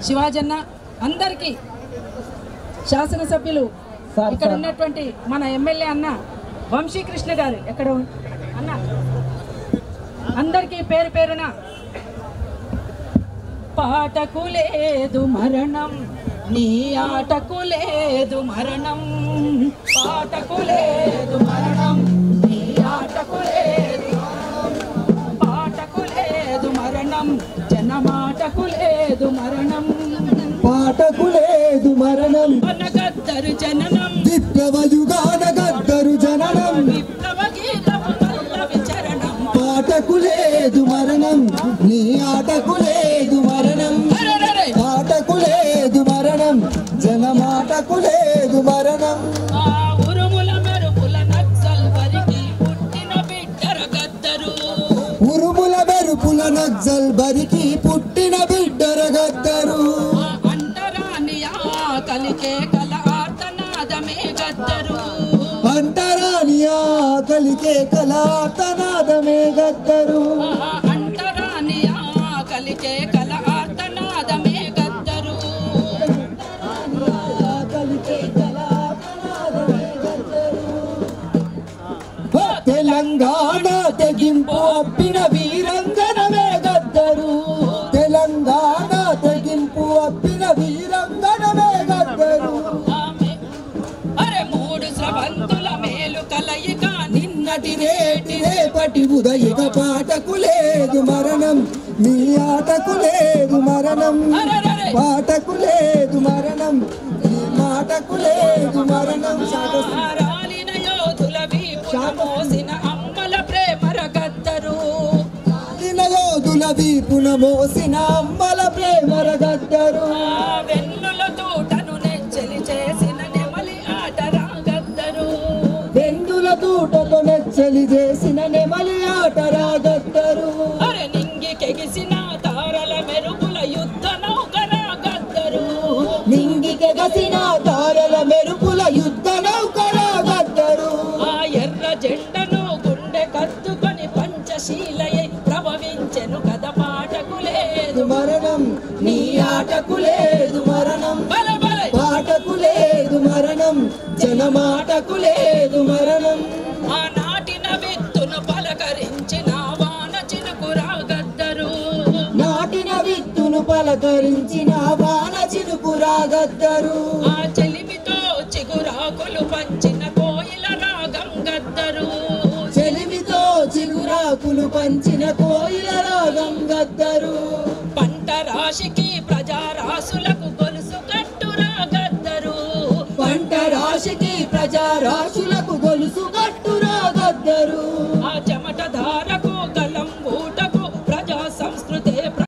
శివాజన్న అందరికీ శాసనసభ్యులు ఇక్కడ ఉన్నటువంటి మన ఎమ్మెల్యే అన్న వంశీకృష్ణ గారు ఎక్కడ ఉన్- అన్న అందరికీ పేరు పేరున పాటకు లేదు మరణం నీ ఆటకు లేదు మరణం పాటకు లేదు మరణం నీ ఆటకు లేదు మరణం. పాటకు లేదు మరణం జనమాటకు లేదు మరణం పాటకు లేదు మరణం అనగద్దరు జననం విప్లవయుగాన గద్దరు జననం విప్లవ గీతము పల్లవి చరణం పాటకు లేదు మరణం నీ ఆటకు లేదు మరణం అరెరెరె! పాటకు లేదు మరణం జనమాటకు లేదు మరణం ఆ ఉరుముల మెరుపుల నక్సల్ వరికి పుట్టిన బిడ్డర గద్దరు ఉరుముల మెరుపుల నక్సల్ బరికి పుట్టిన బిడ్డర గద్దరు ఆ అంటరాని కలికే కల ఆర్తనాదమే గద్దరు అంటరాని ఆకలికే కళాతనాదమే గద్దరు ఆ అంటరాని కలికే కల ఆర్తనాదమే గద్దరు ఆకలికే కళాతనాదమే గద్దరు తెలంగాణ తెగింపు అప్పిన వీరంగనమే గద్దరు తెలంగాణ తెగింపు అప్పిన వీరంగనమే గద్దరు ఆమె అరే మూడు స్రవంతుల మేలు కలయిక నిన్నటి నేటి రేపటి ఉదయిక పాటకు లేదు మరణం నీ ఆటకు లేదు మరణం అరెరెరె! పాటకు లేదు మరణం నీ మాటకు లేదు మరణం రాలిన యోధుల వీపున మోసిన అమ్మల ప్రేమర గద్దరు సాగిన యోధుల వీపున మోసిన అమ్మల ప్రేమర గద్దరు ఆ వెన్నుల తూటను నెచ్చలి చేసిన నెమలి ఆటరా గద్దరు వెండుల తూటతో నెచ్చలి చేసిన నెమలి ఆటరా గద్దరు అరే నింగి కెగిసిన తారల మెరుపుల యుద్ధ నౌకరా గద్దరు నింగికెగసిన తారల మెరుపుల యుద్ధ నౌకరా గద్దరు ఆ ఎర్ర జెండను గుండె కత్తుకొని పంచశీలయై ప్రభవించెను కథ పాటకు లేదు మరణం నీ ఆటకు లేదు మరణం బల బల పాటకు లేదు మరణం జనమాటకు లేదు మరణం ఆ నాటిన విత్తును పలకరించిన వాన చినుకురా గద్దరు నాటిన విత్తును పలకరించిన వాన చినుకు రాగద్దరు ఆ చెలిమితో చిగురాకులు పంచిన కోయిల రాగం గద్దరు చెలిమితో చిగురాకులు పంచిన కోయిల రాగం గద్దరు పంట రాశికి ప్రజారాసులకు గొలుసు కట్టురా గద్దరు పంట రాశికి ప్రజా రాశుల